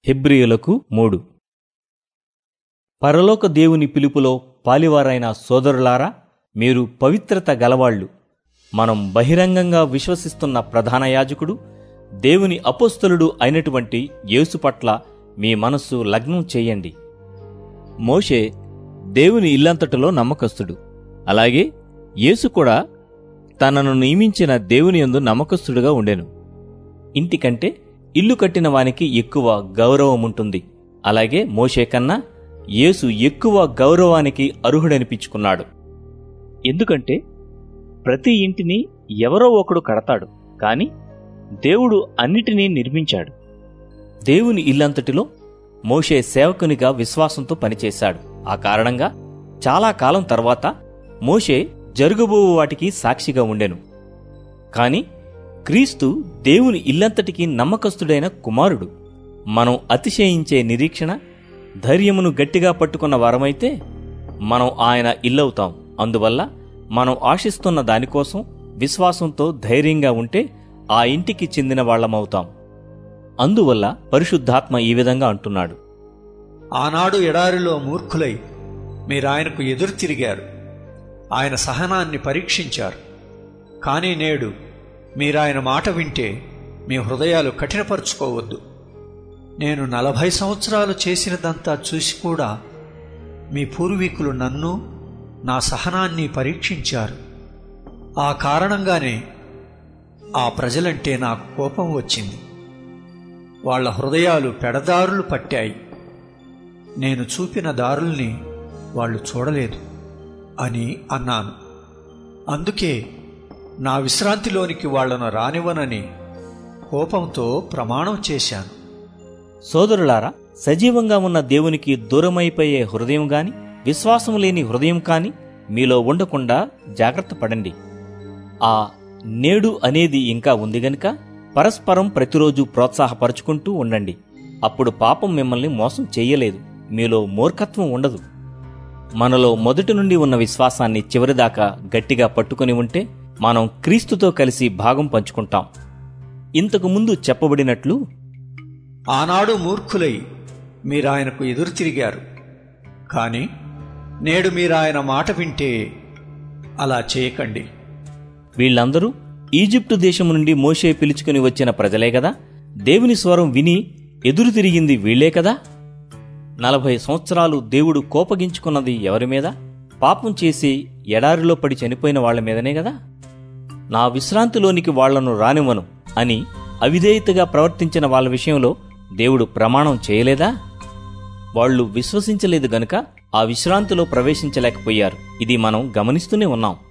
హెబ్రియులకు మూడు పరలోక దేవుని పిలుపులో పాలివారైన సోదరులారా మీరు పవిత్రత గలవాళ్ళు మనం బహిరంగంగా విశ్వసిస్తున్న ప్రధాన యాజకుడు దేవుని అపోస్తలుడు అయినటువంటి యేసు పట్ల మీ మనస్సు లగ్నం చేయండి మోషే దేవుని ఇల్లంతటిలో నమ్మకస్తుడు అలాగే యేసు కూడా తనను నియమించిన దేవుని యందు నమ్మకస్తుడుగా ఉండెను ఇంటికంటే ఇల్లు కట్టిన వానికి ఎక్కువ గౌరవముంటుంది అలాగే మోషే కన్నా యేసు ఎక్కువ గౌరవానికి అర్హుడనిపించుకున్నాడు ఎందుకంటే ప్రతి ఇంటిని ఎవరో ఒకడు కడతాడు కాని దేవుడు అన్నిటినీ నిర్మించాడు దేవుని ఇల్లంతటిలో మోషే సేవకునిగా విశ్వాసంతో పనిచేశాడు ఆ కారణంగా చాలా కాలం తర్వాత మోషే జరగబోవు వాటికి సాక్షిగా ఉండెను కాని క్రీస్తు దేవుని ఇల్లంతటికి నమ్మకస్తుడైన కుమారుడు మనం అతిశయించే నిరీక్షణ ధైర్యమును గట్టిగా పట్టుకున్న వారమైతే మనం ఆయన ఇల్లవుతాం అందువల్ల మనం ఆశిస్తున్న దానికోసం విశ్వాసంతో ధైర్యంగా ఉంటే ఆ ఇంటికి చెందిన వాళ్ళమవుతాం అందువల్ల పరిశుద్ధాత్మ ఈ విధంగా అంటున్నాడు ఆనాడు ఎడారిలో మూర్ఖులై మీరాయనకు ఎదురు తిరిగారు ఆయన సహనాన్ని పరీక్షించారు కానీ నేడు మీరాయన మాట వింటే మీ హృదయాలు కఠినపరుచుకోవద్దు నేను నలభై సంవత్సరాలు చేసినదంతా చూసి కూడా మీ పూర్వీకులు నన్ను నా సహనాన్ని పరీక్షించారు ఆ కారణంగానే ఆ ప్రజలంటే నాకు కోపం వచ్చింది వాళ్ళ హృదయాలు పెడదారులు పట్టాయి నేను చూపిన దారుల్ని వాళ్ళు చూడలేదు అని అన్నాను అందుకే నా విశ్రాంతిలోనికి వాళ్లను రానివ్వనని కోపంతో ప్రమాణం చేశాను సోదరులారా సజీవంగా ఉన్న దేవునికి దూరమైపోయే హృదయం గాని విశ్వాసం లేని హృదయం కాని మీలో ఉండకుండా జాగ్రత్త పడండి ఆ నేడు అనేది ఇంకా ఉంది గనుక పరస్పరం ప్రతిరోజు ప్రోత్సాహపరుచుకుంటూ ఉండండి అప్పుడు పాపం మిమ్మల్ని మోసం చెయ్యలేదు మీలో మూర్ఖత్వం ఉండదు మనలో మొదటి నుండి ఉన్న విశ్వాసాన్ని చివరిదాకా గట్టిగా పట్టుకుని ఉంటే మనం క్రీస్తుతో కలిసి భాగం పంచుకుంటాం ఇంతకు ముందు చెప్పబడినట్లు ఆనాడు మూర్ఖులై మీరాయనకు ఎదురు తిరిగారు కానీ నేడు మీరాయన మాట వింటే అలా చేయకండి వీళ్ళందరూ ఈజిప్టు దేశము నుండి మోషే పిలుచుకుని వచ్చిన ప్రజలే కదా దేవుని స్వరం విని ఎదురు తిరిగింది వీళ్లే కదా నలభై సంవత్సరాలు దేవుడు కోపగించుకున్నది ఎవరి మీద పాపం చేసి ఎడారిలో పడి చనిపోయిన వాళ్ల మీదనే కదా నా విశ్రాంతిలోనికి వాళ్లను రానివ్వను అని అవిధేయతగా ప్రవర్తించిన వాళ్ళ విషయంలో దేవుడు ప్రమాణం చేయలేదా వాళ్ళు విశ్వసించలేదు గనుక ఆ విశ్రాంతిలో ప్రవేశించలేకపోయారు ఇది మనం గమనిస్తూనే ఉన్నాం